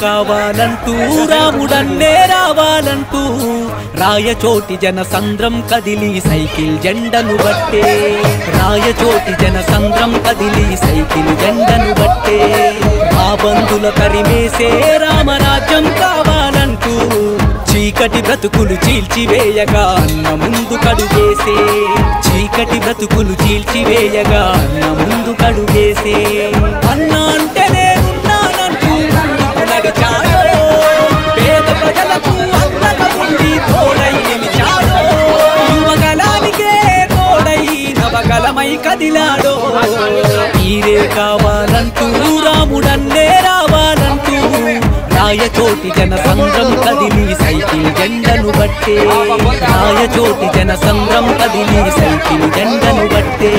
కావాలంటూ రాముడన్నే రావాలంటూ రాయచోటి జన సంద్రం కదిలి సైకిల్ జెండను బట్టే రాయచోటి జన సంద్రం కదిలి సైకిల్ జెండను బట్టే ఆ బంధుల తరిమేసే రామరాజ్యం కావాలంటూ చీకటి బ్రతుకులు చీల్చివేయగా అన్న ముందు కడుగేసే చీకటి బ్రతుకులు చీల్చివేయగా అన్న ముందు కడుగేసే అన్న అంటే నేనున్నానంటూ ముందుకు నడిచాడో పేద ప్రజలకు అండగా ఉండి తోడై నిలిచాడో యువగలానికే తోడై నవగలమై కదిలాడో తీరే కావాలంటూ రాముడన్నే రావాలంటూ రాయచోటి జన సంద్రం కదిలి సైకిల్ జెండను బట్టే రాయచోటి జన సంద్రం కదిలి సైకిల్ జెండను బట్టే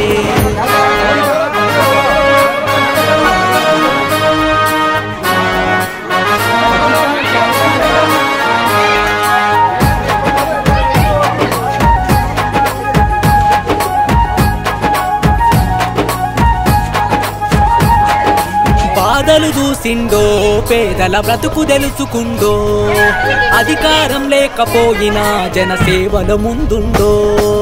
బాధలు చూసిండో పేదల బ్రతుకు తెలుసుకుండో అధికారం లేకపోయినా జనసేవల ముందుండో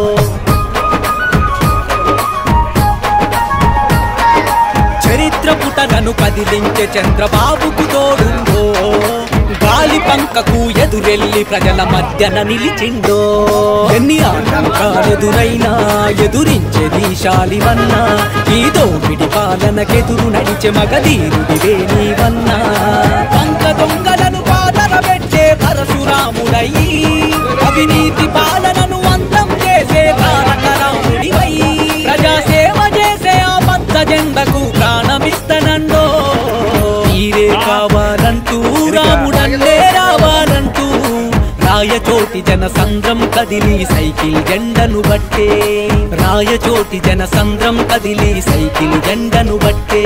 చరిత్ర పుటలను కదిలించే చంద్రబాబుకు తోడుండో గాలి పంకకు ఎదురెల్లి ప్రజల మధ్యన నిలిచిండో ఎన్ని ఆటంకాలెదురైనా ఎదురించే దీశాలివన్నా ఈ దోపిడి పాలనకెదురు నడిచే మగధీరుడివే నీవన్నా పంక దొంగలను పాతర పెట్టే పరశురాముడై అవినీతి పాలనను అంతం చేసే తారక రాముడివై ప్రజాసేవ చేసే ఆ పచ్చ జెండకు ప్రాణమిస్తనండో తీరే కావాలంటూ రాముడన్నే రావాలంటూ రాయచోటి జన సంద్రం కదిలి సైకిల్ జెండను బట్టే రాయచోటి జన సంద్రం కదిలి సైకిల్ జెండను బట్టే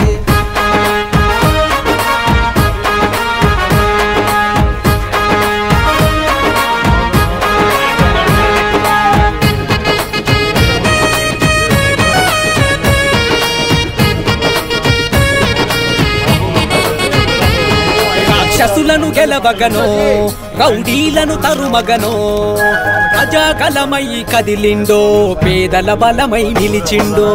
రాక్షసులను గెలవగనో రౌడీలను తరుమగనో ప్రజాకలమై కదిలిండో పేదల బలమై నిలిచిండో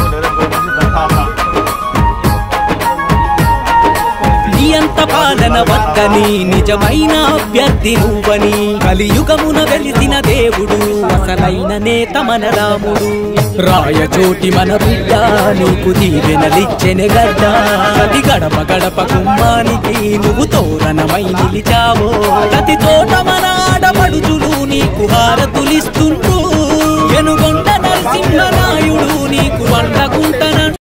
నియంత పాలన వద్దని నిజమైన అభ్యర్థి నువ్వని కలియుగమున వెలిసిన దేవుడు అసలైన నేత మన రాముడు రాయచోటి మన బిడ్డ నీకు దీవెనలిచ్చెనె గడ్డ ప్రతి గడప గడప కుమ్మానికి నువ్వు తోరణమై నిలిచావో ప్రతి తోట మన ఆడపడుచులు నీకు హారతులిస్తుంటూ